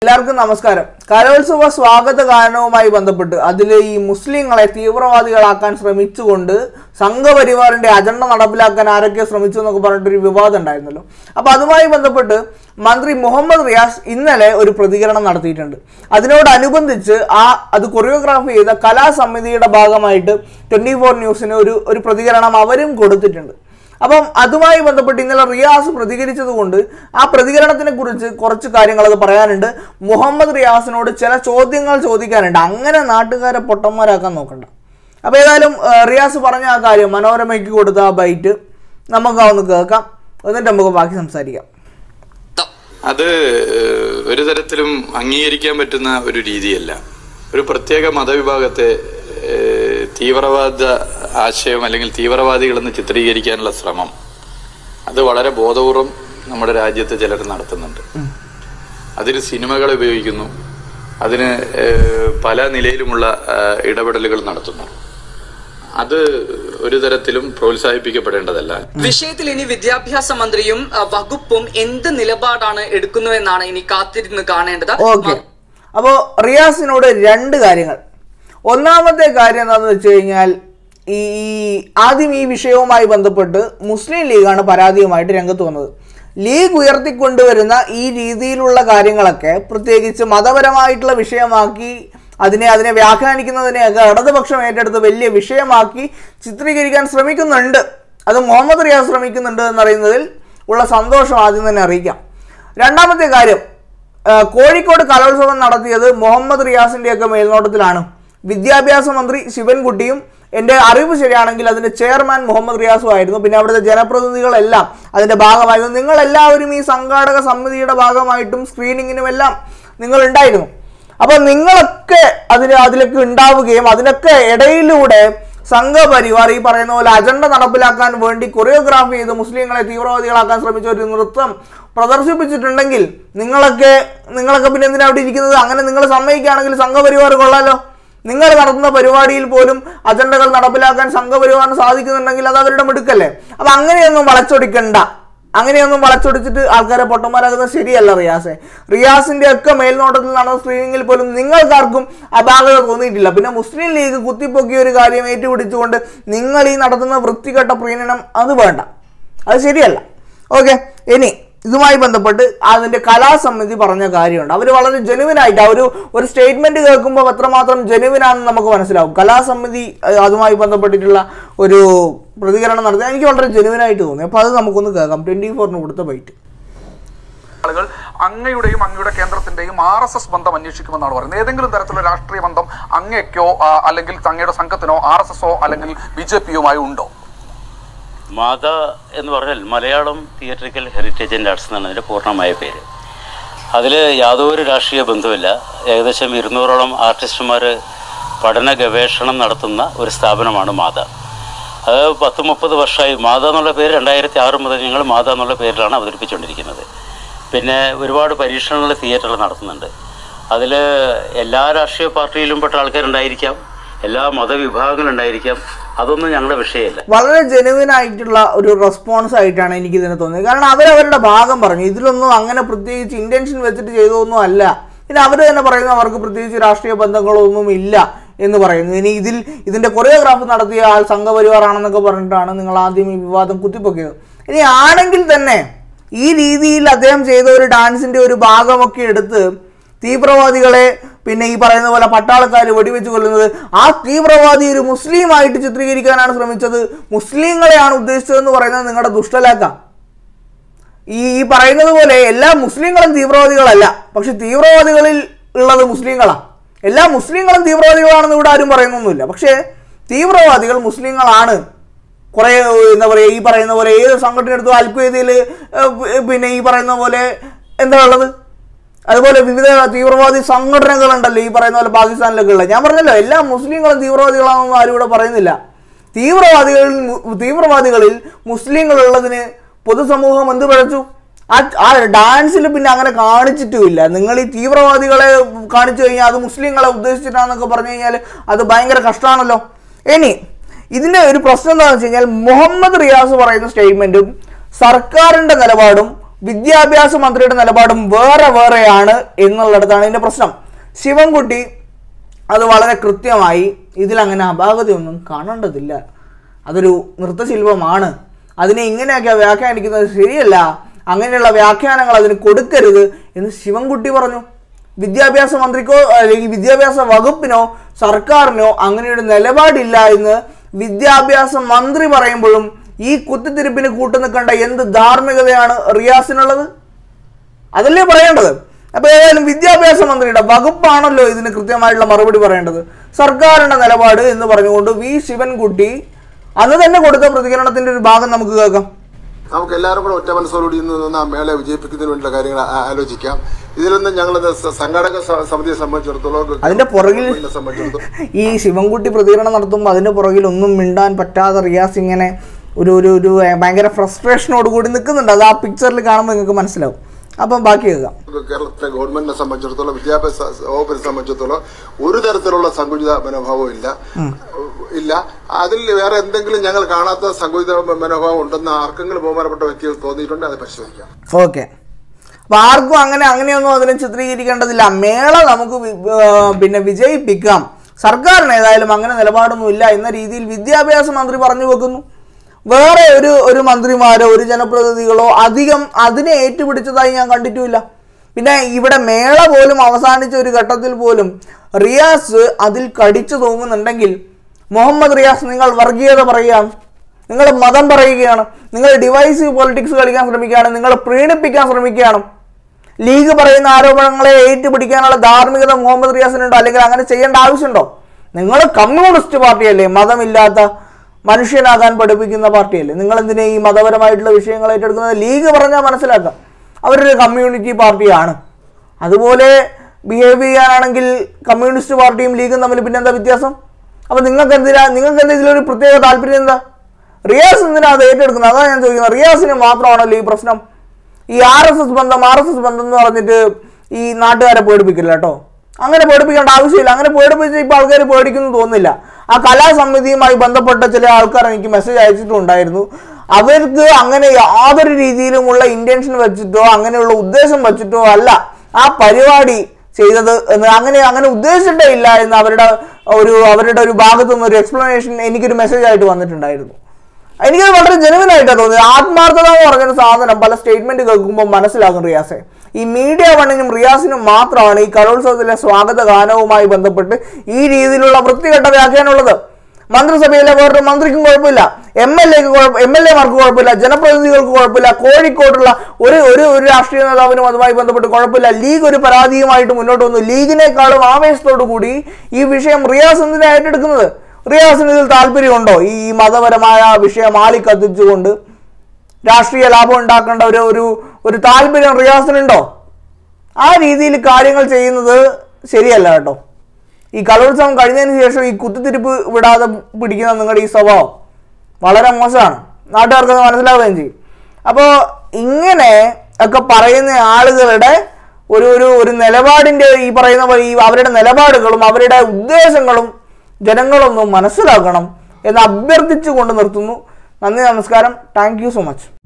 എല്ലാവർക്കും നമസ്കാരം കലോത്സവ സ്വാഗത ഗാനവുമായി ബന്ധപ്പെട്ട് അതിൽ ഈ മുസ്ലിങ്ങളെ തീവ്രവാദികളാക്കാൻ ശ്രമിച്ചുകൊണ്ട് സംഘപരിവാറിന്റെ അജണ്ട നടപ്പിലാക്കാൻ ആരൊക്കെ ശ്രമിച്ചു എന്നൊക്കെ പറഞ്ഞിട്ടൊരു വിവാദം ഉണ്ടായിരുന്നല്ലോ അപ്പൊ അതുമായി ബന്ധപ്പെട്ട് മന്ത്രി മുഹമ്മദ് റിയാസ് ഇന്നലെ ഒരു പ്രതികരണം നടത്തിയിട്ടുണ്ട് അതിനോടനുബന്ധിച്ച് ആ അത് കൊറിയോഗ്രാഫി ചെയ്ത കലാസമിതിയുടെ ഭാഗമായിട്ട് ട്വന്റി ഫോർ ന്യൂസിന് ഒരു ഒരു പ്രതികരണം അവരും കൊടുത്തിട്ടുണ്ട് അപ്പം അതുമായി ബന്ധപ്പെട്ട് ഇന്നലെ റിയാസ് പ്രതികരിച്ചത് കൊണ്ട് ആ പ്രതികരണത്തിനെ കുറിച്ച് കുറച്ച് കാര്യങ്ങൾ അത് പറയാനുണ്ട് മുഹമ്മദ് റിയാസിനോട് ചില ചോദ്യങ്ങൾ ചോദിക്കാനുണ്ട് അങ്ങനെ നാട്ടുകാരെ പൊട്ടന്മാരാക്കാൻ നോക്കണ്ട അപ്പോൾ ഏതായാലും ആ, റിയാസ് പറഞ്ഞ ആ കാര്യം മനോരമയ്ക്ക് കൊടുത്ത ആ ബൈറ്റ് നമുക്ക് ഒന്ന് കേൾക്കാം എന്നിട്ട് നമുക്ക് ബാക്കി സംസാരിക്കാം അത് ഏഹ്, ഒരു തരത്തിലും അംഗീകരിക്കാൻ പറ്റുന്ന ഒരു രീതിയല്ല ഒരു പ്രത്യേക മതവിഭാഗത്തെ ഏഹ്, തീവ്രവാദ ആശയം അല്ലെങ്കിൽ തീവ്രവാദികളെന്ന് ചിത്രീകരിക്കാനുള്ള ശ്രമം അത് വളരെ ബോധപൂർവം നമ്മുടെ രാജ്യത്ത് ചിലർ നടത്തുന്നുണ്ട് അതിന് സിനിമകൾ ഉപയോഗിക്കുന്നു അതിന് ഏഹ്, പല നിലയിലുമുള്ള ഏഹ്, ഇടപെടലുകൾ നടത്തുന്നു അത് ഒരു തരത്തിലും പ്രോത്സാഹിപ്പിക്കപ്പെടേണ്ടതല്ല വിഷയത്തിൽ ഇനി വിദ്യാഭ്യാസ മന്ത്രിയും അഹ്, വകുപ്പും എന്ത് നിലപാടാണ് എടുക്കുന്നുവെന്നാണ് ഇനി കാത്തിരുന്ന് കാണേണ്ടത് ഓക്കെ അപ്പോൾ റിയാസിനോട് രണ്ട് കാര്യങ്ങൾ ഒന്നാമത്തെ കാര്യം എന്താണെന്ന് വെച്ച് കഴിഞ്ഞാൽ ഈ ഈ ആദ്യം ഈ വിഷയവുമായി ബന്ധപ്പെട്ട് മുസ്ലിം ലീഗാണ് പരാതിയുമായിട്ട് രംഗത്ത് വന്നത് ലീഗ് ഉയർത്തിക്കൊണ്ടുവരുന്ന ഈ രീതിയിലുള്ള കാര്യങ്ങളൊക്കെ പ്രത്യേകിച്ച് മതപരമായിട്ടുള്ള വിഷയമാക്കി അതിനെ അതിനെ വ്യാഖ്യാനിക്കുന്നതിനെയൊക്കെ ഇടതുപക്ഷം ഏറ്റെടുത്ത് വലിയ വിഷയമാക്കി ചിത്രീകരിക്കാൻ ശ്രമിക്കുന്നുണ്ട് അത് മുഹമ്മദ് റിയാസ് ശ്രമിക്കുന്നുണ്ട് എന്നറിയുന്നതിൽ ഉള്ള സന്തോഷം ആദ്യം തന്നെ അറിയിക്കാം രണ്ടാമത്തെ കാര്യം ആ, കോഴിക്കോട് കലോത്സവം നടത്തിയത് മുഹമ്മദ് റിയാസിന്റെയൊക്കെ മേൽനോട്ടത്തിലാണ് വിദ്യാഭ്യാസ മന്ത്രി ശിവൻകുട്ടിയും എൻ്റെ അറിവ് ശരിയാണെങ്കിൽ അതിന്റെ ചെയർമാൻ മുഹമ്മദ് റിയാസും ആയിരുന്നു പിന്നെ അവിടുത്തെ ജനപ്രതിനിധികളെല്ലാം അതിന്റെ ഭാഗമായിരുന്നു നിങ്ങൾ എല്ലാവരും ഈ സംഘാടക സമിതിയുടെ ഭാഗമായിട്ടും സ്ക്രീനിങ്ങിനും എല്ലാം നിങ്ങൾ ഉണ്ടായിരുന്നു അപ്പൊ നിങ്ങളൊക്കെ അതിന് അതിലൊക്കെ ഉണ്ടാവുകയും അതിനൊക്കെ ഇടയിലൂടെ സംഘപരിവാർ ഈ പറയുന്ന പോലെ അജണ്ട നടപ്പിലാക്കാൻ വേണ്ടി കൊറിയോഗ്രാഫി ചെയ്ത് മുസ്ലിങ്ങളെ തീവ്രവാദികളാക്കാൻ ശ്രമിച്ച ഒരു നൃത്തം പ്രദർശിപ്പിച്ചിട്ടുണ്ടെങ്കിൽ നിങ്ങളൊക്കെ നിങ്ങളൊക്കെ പിന്നെ എന്തിനാ അവിടെ ഇരിക്കുന്നത് അങ്ങനെ നിങ്ങൾ സമ്മതിക്കുകയാണെങ്കിൽ സംഘപരിവാർ കൊള്ളാലോ നിങ്ങൾ നടത്തുന്ന പരിപാടിയിൽ പോലും അജണ്ടകൾ നടപ്പിലാക്കാൻ സംഘപരിവാറിന് സാധിക്കുന്നുണ്ടെങ്കിൽ അത് അവരുടെ മിടുക്കല്ലേ അപ്പൊ അങ്ങനെയൊന്നും വളച്ചൊടിക്കണ്ട അങ്ങനെയൊന്നും വളച്ചൊടിച്ചിട്ട് ആൾക്കാരെ പൊട്ടന്മാരാക്കുന്നത് ശരിയല്ല റിയാസെ റിയാസിന്റെ ഒക്കെ മേൽനോട്ടത്തിൽ നടന്ന സ്ക്രീനിങ്ങിൽ പോലും നിങ്ങൾക്കാർക്കും അപാകത തോന്നിയിട്ടില്ല പിന്നെ മുസ്ലിം ലീഗ് കുത്തിപ്പൊക്കിയ ഒരു കാര്യം ഏറ്റുപിടിച്ചുകൊണ്ട് നിങ്ങൾ ഈ നടത്തുന്ന വൃത്തികെട്ട പ്രീണനം അത് വേണ്ട അത് ശരിയല്ല ഓക്കെ ഇനി ഇതുമായി ബന്ധപ്പെട്ട് അതിന്റെ കലാസമിതി പറഞ്ഞ കാര്യമുണ്ട് അവർ വളരെ ജെനുവിനായിട്ട് ആ ഒരു ഒരു സ്റ്റേറ്റ്മെന്റ് കേൾക്കുമ്പോൾ എത്രമാത്രം ജെനുവിനാണെന്ന് നമുക്ക് മനസ്സിലാവും കലാസമിതി അഹ് അതുമായി ബന്ധപ്പെട്ടിട്ടുള്ള ഒരു പ്രതികരണം നടത്തി എനിക്ക് വളരെ ജെനുവിനായിട്ട് തോന്നി അപ്പോൾ അത് നമുക്കൊന്ന് കേൾക്കാം ട്വന്റി ഫോറിന് കൊടുത്ത ബൈറ്റ് ആളുകൾ അങ്ങയുടെയും അങ്ങയുടെ കേന്ദ്രത്തിന്റെയും ആർ എസ് എസ് ബന്ധം അന്വേഷിക്കുമെന്നാണ് പറയുന്നത് ഏതെങ്കിലും തരത്തിലുള്ള രാഷ്ട്രീയ ബന്ധം അങ്ങയ്ക്കോ ആ, അല്ലെങ്കിൽ അങ്ങയുടെ സംഘത്തിനോ ആർ എസ് എസോ അല്ലെങ്കിൽ ബി ജെ പിയുമായി ഉണ്ടോ മാത എന്ന് പറഞ്ഞാൽ Malayalam theatrical heritage and arts എന്നാണ് അതിൻ്റെ പൂർണ്ണമായ പേര് അതിൽ യാതൊരു രാഷ്ട്രീയ ബന്ധവുമില്ല ഏകദേശം ഇരുന്നൂറോളം ആർട്ടിസ്റ്റുമാർ പഠന ഗവേഷണം നടത്തുന്ന ഒരു സ്ഥാപനമാണ് മാത അത് പത്ത് മുപ്പത് വർഷമായി മാത എന്നുള്ള പേര് രണ്ടായിരത്തി ആറ് മുതൽ ഞങ്ങൾ മാത എന്നുള്ള പേരിലാണ് അവതരിപ്പിച്ചുകൊണ്ടിരിക്കുന്നത് പിന്നെ ഒരുപാട് പരീക്ഷണങ്ങൾ തിയേറ്ററിൽ നടത്തുന്നുണ്ട് അതിൽ എല്ലാ രാഷ്ട്രീയ പാർട്ടിയിലും പെട്ട ആൾക്കാരുണ്ടായിരിക്കാം എല്ലാ മതവിഭാഗങ്ങളുണ്ടായിരിക്കാം അതൊന്നും ഞങ്ങളുടെ വിഷയമല്ല വളരെ ജെനുവിൻ ആയിട്ടുള്ള ഒരു റെസ്പോൺസ് ആയിട്ടാണ് എനിക്ക് ഇതിനെ തോന്നിയത് കാരണം അവരവരുടെ ഭാഗം പറഞ്ഞു ഇതിലൊന്നും അങ്ങനെ പ്രത്യേകിച്ച് ഇന്റൻഷൻ വെച്ചിട്ട് ചെയ്തതൊന്നും അല്ല പിന്നെ അവർ തന്നെ പറയുന്നു അവർക്ക് പ്രത്യേകിച്ച് രാഷ്ട്രീയ ബന്ധങ്ങളൊന്നും ഇല്ല എന്ന് പറയുന്നു ഇനി ഇതിൽ ഇതിന്റെ കൊറിയോഗ്രാഫ് നടത്തിയ ആൾ സംഘപരിവാറാണെന്നൊക്കെ പറഞ്ഞിട്ടാണ് നിങ്ങൾ ആദ്യം ഈ വിവാദം കുത്തിപ്പൊക്കിയത് ഇനി ആണെങ്കിൽ തന്നെ ഈ രീതിയിൽ അദ്ദേഹം ചെയ്ത ഒരു ഡാൻസിന്റെ ഒരു ഭാഗമൊക്കെ എടുത്ത് തീവ്രവാദികളെ പിന്നെ ഈ പറയുന്ന പോലെ പട്ടാളക്കാർ വെടിവെച്ച് കൊല്ലുന്നത് ആ തീവ്രവാദി ഒരു മുസ്ലിമായിട്ട് ചിത്രീകരിക്കാനാണ് ശ്രമിച്ചത് മുസ്ലിങ്ങളെയാണ് ഉദ്ദേശിച്ചതെന്ന് പറയുന്നത് നിങ്ങളുടെ ദുഷ്ടലാക്ക ഈ ഈ പറയുന്നത് പോലെ എല്ലാ മുസ്ലിങ്ങളും തീവ്രവാദികളല്ല പക്ഷെ തീവ്രവാദികളിൽ ഉള്ളത് മുസ്ലിങ്ങളാ എല്ലാ മുസ്ലിങ്ങളും തീവ്രവാദികളാണെന്ന് ഇവിടെ ആരും പറയുന്നൊന്നുമില്ല പക്ഷേ തീവ്രവാദികൾ മുസ്ലിങ്ങളാണ് കുറേ എന്താ പറയുക ഈ പറയുന്ന പോലെ ഏത് സംഘടന എടുത്തു അൽഖ്വയ്ദയിൽ പിന്നെ ഈ പറയുന്ന പോലെ എന്താ ഉള്ളത് അതുപോലെ വിവിധ തീവ്രവാദി സംഘടനകളുണ്ടല്ലോ ഈ പറയുന്ന പോലെ പാകിസ്ഥാനിലൊക്കെ ഉള്ളത് ഞാൻ പറഞ്ഞല്ലോ എല്ലാ മുസ്ലിങ്ങളും തീവ്രവാദികളാണെന്നൊന്നും ആരും ഇവിടെ പറയുന്നില്ല തീവ്രവാദികളിൽ മു- തീവ്രവാദികളിൽ മുസ്ലിങ്ങളുള്ളതിന് പൊതുസമൂഹം എന്ത് പിഴച്ചു ആ ആ ഡാൻസിൽ പിന്നെ അങ്ങനെ കാണിച്ചിട്ടുമില്ല നിങ്ങൾ ഈ തീവ്രവാദികളെ കാണിച്ചു കഴിഞ്ഞാൽ അത് മുസ്ലിങ്ങളെ ഉദ്ദേശിച്ചിട്ടാന്നൊക്കെ പറഞ്ഞു കഴിഞ്ഞാൽ അത് ഭയങ്കര കഷ്ടമാണല്ലോ ഇനി ഇതിന്റെ ഒരു പ്രശ്നം എന്താണെന്ന് വെച്ച് കഴിഞ്ഞാൽ മുഹമ്മദ് റിയാസ് പറയുന്ന സ്റ്റേറ്റ്മെന്റും സർക്കാരിന്റെ നിലപാടും വിദ്യാഭ്യാസ മന്ത്രിയുടെ നിലപാടും വേറെ വേറെയാണ് എന്നുള്ളിടത്താണ് ഇതിന്റെ പ്രശ്നം ശിവൻകുട്ടി അത് വളരെ കൃത്യമായി ഇതിലങ്ങനെ അപാകതയൊന്നും കാണേണ്ടതില്ല അതൊരു നൃത്തശില്പമാണ് അതിനെ ഇങ്ങനെയൊക്കെ വ്യാഖ്യാനിക്കുന്നത് ശരിയല്ല അങ്ങനെയുള്ള വ്യാഖ്യാനങ്ങൾ അതിന് കൊടുക്കരുത് എന്ന് ശിവൻകുട്ടി പറഞ്ഞു വിദ്യാഭ്യാസ മന്ത്രിക്കോ അല്ലെങ്കിൽ വിദ്യാഭ്യാസ വകുപ്പിനോ സർക്കാരിനോ അങ്ങനെയൊരു നിലപാടില്ല എന്ന് വിദ്യാഭ്യാസ മന്ത്രി പറയുമ്പോഴും ഈ കുത്തിത്തിരിപ്പിന് കൂട്ടു നിൽക്കേണ്ട എന്ത് ധാർമ്മികതയാണ് റിയാസിനുള്ളത് അതല്ലേ പറയേണ്ടത് അപ്പൊ ഏതായാലും വിദ്യാഭ്യാസ മന്ത്രിയുടെ വകുപ്പാണല്ലോ ഇതിന് കൃത്യമായിട്ടുള്ള മറുപടി പറയേണ്ടത് സർക്കാരിന്റെ നിലപാട് എന്ന് പറഞ്ഞുകൊണ്ട് വി ശിവൻകുട്ടി അന്ന് തന്നെ കൊടുത്ത പ്രതികരണത്തിന്റെ ഒരു ഭാഗം നമുക്ക് കേൾക്കാം നമുക്ക് എല്ലാവരും കൂടെ ഒറ്റ മനസ്സോടുകൂടി ഇന്ന് നിന്ന് ആ മേളയെ വിജയിപ്പിക്കുന്നതിന് വേണ്ടിയുള്ള കാര്യങ്ങൾ ആ- ആലോചിക്കാം ഇതിലൊന്നും ഞങ്ങൾ സംഘാടക സ- സമിതിയെ സംബന്ധിച്ചിടത്തോളം അതിന്റെ പുറകിൽ ഗവൺമെന്റിനെ സംബന്ധിച്ചിടത്തോളം ഈ ശിവൻകുട്ടി പ്രതികരണം നടത്തുമ്പോൾ അതിന്റെ പുറകിൽ ഒന്നും മിണ്ടാൻ പറ്റാതെ റിയാസ് ഇങ്ങനെ ഒരു ഒരു ഒരു ഭയങ്കര ഫ്രസ്ട്രേഷനോട് കൂടി നിൽക്കുന്നുണ്ട് അത് ആ പിക്ചറിൽ കാണുമ്പോൾ നിങ്ങൾക്ക് മനസ്സിലാവും അപ്പം ബാക്കി കേൾക്കാം കേരളത്തിലെ ഗവൺമെന്റിനെ സംബന്ധിച്ചിടത്തോളം വിദ്യാഭ്യാസ വകുപ്പിനെ സംബന്ധിച്ചിടത്തോളം ഒരു തരത്തിലുള്ള സങ്കുചിത മനോഭാവവും ഇല്ല ഇല്ല അതിൽ വേറെ എന്തെങ്കിലും ഞങ്ങൾ കാണാത്ത സങ്കുചിത മനോഭാവം ഉണ്ടെന്ന് ആർക്കെങ്കിലും ബഹുമാനപ്പെട്ട വ്യക്തികൾ തോന്നിയിട്ടുണ്ട് അത് പരിശോധിക്കാം ഓക്കെ അപ്പൊ ആർക്കും അങ്ങനെ അങ്ങനെയൊന്നും അതിനെ ചിത്രീകരിക്കേണ്ടതില്ല മേള നമുക്ക് വി- ആ, പിന്നെ വിജയിപ്പിക്കാം സർക്കാരിന് ഏതായാലും അങ്ങനെ നിലപാടൊന്നും ഇല്ല എന്ന രീതിയിൽ വിദ്യാഭ്യാസ മന്ത്രി പറഞ്ഞു വെക്കുന്നു വേറെ ഒരു ഒരു മന്ത്രിമാരോ ഒരു ജനപ്രതിനിധികളോ അധികം അതിനെ ഏറ്റുപിടിച്ചതായി ഞാൻ കണ്ടിട്ടുമില്ല പിന്നെ ഇവിടെ മേള പോലും അവസാനിച്ച ഒരു ഘട്ടത്തിൽ പോലും റിയാസ് അതിൽ കടിച്ചു തൂങ്ങുന്നുണ്ടെങ്കിൽ മുഹമ്മദ് റിയാസ് നിങ്ങൾ വർഗീയത പറയുകയാണ് നിങ്ങൾ മതം പറയുകയാണ് നിങ്ങൾ ഡിവൈസീവ് പൊളിറ്റിക്സ് കളിക്കാൻ ശ്രമിക്കുകയാണ് നിങ്ങൾ പ്രീണിപ്പിക്കാൻ ശ്രമിക്കുകയാണ് ലീഗ് പറയുന്ന ആരോപണങ്ങളെ ഏറ്റുപിടിക്കാനുള്ള ധാർമ്മികത മുഹമ്മദ് റിയാസിനുണ്ടോ അല്ലെങ്കിൽ അങ്ങനെ ചെയ്യേണ്ട ആവശ്യമുണ്ടോ നിങ്ങൾ കമ്മ്യൂണിസ്റ്റ് പാർട്ടിയല്ലേ മതമില്ലാത്ത മനുഷ്യനാകാൻ പഠിപ്പിക്കുന്ന പാർട്ടിയല്ലേ നിങ്ങൾ എന്തിനാ ഈ മതപരമായിട്ടുള്ള വിഷയങ്ങൾ ഏറ്റെടുക്കുന്നത് ലീഗ് പറഞ്ഞാൽ മനസ്സിലാക്കാം അവരൊരു കമ്മ്യൂണിറ്റി പാർട്ടിയാണ് അതുപോലെ ബിഹേവ് ചെയ്യാനാണെങ്കിൽ കമ്മ്യൂണിസ്റ്റ് പാർട്ടിയും ലീഗും തമ്മിൽ പിന്നെന്താ വ്യത്യാസം അപ്പൊ നിങ്ങൾക്ക് എന്തിനാ നിങ്ങൾക്ക് എന്താ ഇതിലൊരു പ്രത്യേക താല്പര്യം എന്താ റിയാസ് എന്തിനാ അത് ഏറ്റെടുക്കുന്നത് അതാണ് ഞാൻ ചോദിക്കുന്നത് റിയാസിന് മാത്രമാണല്ലോ ഈ പ്രശ്നം ഈ ആർ എസ് എസ് ബന്ധം ആർ എസ് എസ് ബന്ധം എന്ന് പറഞ്ഞിട്ട് ഈ നാട്ടുകാരെ പേടിപ്പിക്കില്ല കേട്ടോ അങ്ങനെ പേടിപ്പിക്കേണ്ട ആവശ്യമില്ല അങ്ങനെ പേടിപ്പിച്ച് ഇപ്പോൾ ആൾക്കാർ പേടിക്കുന്നു തോന്നുന്നില്ല ആ കലാസമിതിയുമായി ബന്ധപ്പെട്ട ചില ആൾക്കാർ എനിക്ക് മെസ്സേജ് അയച്ചിട്ടുണ്ടായിരുന്നു അവർക്ക് അങ്ങനെ യാതൊരു രീതിയിലുമുള്ള ഇന്റൻഷൻ വെച്ചിട്ടോ അങ്ങനെയുള്ള ഉദ്ദേശം വെച്ചിട്ടോ അല്ല ആ പരിപാടി ചെയ്തത് എന്ന് അങ്ങനെ അങ്ങനെ ഉദ്ദേശിച്ചിട്ടേ ഇല്ല എന്ന് അവരുടെ ഒരു അവരുടെ ഒരു ഭാഗത്തു നിന്ന് ഒരു എക്സ്പ്ലനേഷൻ എനിക്കൊരു മെസ്സേജ് ആയിട്ട് വന്നിട്ടുണ്ടായിരുന്നു എനിക്കത് വളരെ ജെനുവൻ ആയിട്ടാണ് തോന്നിയത് ആത്മാർത്ഥത എന്ന് പറഞ്ഞൊരു സാധനം പല സ്റ്റേറ്റ്മെന്റ് കേൾക്കുമ്പോൾ മനസ്സിലാകും റിയാസെ ഈ മീഡിയ വണ്ണിനും റിയാസിനും മാത്രമാണ് ഈ കലോത്സവത്തിലെ സ്വാഗത ഗാനവുമായി ബന്ധപ്പെട്ട് ഈ രീതിയിലുള്ള വൃത്തികെട്ട വ്യാഖ്യാനമുള്ളത് മന്ത്രിസഭയിലെ വേറൊരു മന്ത്രിക്കും കുഴപ്പമില്ല എം എൽ എക്ക് എം എൽ എമാർക്ക് കുഴപ്പമില്ല ജനപ്രതിനിധികൾക്ക് കുഴപ്പമില്ല കോഴിക്കോട്ടുള്ള ഒരു ഒരു ഒരു രാഷ്ട്രീയ നേതാവിനും അതുമായി ബന്ധപ്പെട്ട് കുഴപ്പമില്ല ലീഗ് ഒരു പരാതിയുമായിട്ട് മുന്നോട്ട് വന്നു ലീഗിനേക്കാളും ആവേശത്തോടു കൂടി ഈ വിഷയം റിയാസ് എന്തിനാ ഏറ്റെടുക്കുന്നത് റിയാസിന് ഇതിൽ താല്പര്യമുണ്ടോ ഈ മതപരമായ വിഷയം ആളി കത്തിച്ചുകൊണ്ട് രാഷ്ട്രീയ ലാഭം ഉണ്ടാക്കേണ്ട ഒരു ഒരു ഒരു താല്പര്യം റിയാസിനുണ്ടോ ആ രീതിയിൽ കാര്യങ്ങൾ ചെയ്യുന്നത് ശരിയല്ല കേട്ടോ ഈ കലോത്സവം കഴിഞ്ഞതിന് ശേഷം ഈ കുത്തിത്തിരിപ്പ് വിടാതെ പിടിക്കുന്ന നിങ്ങളുടെ ഈ സ്വഭാവം വളരെ മോശമാണ് നാട്ടുകാർക്ക് അത് മനസ്സിലാവുകയും ചെയ്യും അപ്പോൾ ഇങ്ങനെ ഒക്കെ പറയുന്ന ആളുകളുടെ ഒരു ഒരു ഒരു നിലപാടിൻ്റെ ഈ പറയുന്ന പോലെ ഈ അവരുടെ നിലപാടുകളും അവരുടെ ഉദ്ദേശങ്ങളും ജനങ്ങളൊന്നും മനസ്സിലാക്കണം എന്ന് അഭ്യർത്ഥിച്ചുകൊണ്ട് നിർത്തുന്നു നന്ദി നമസ്കാരം താങ്ക് യു സോ മച്ച്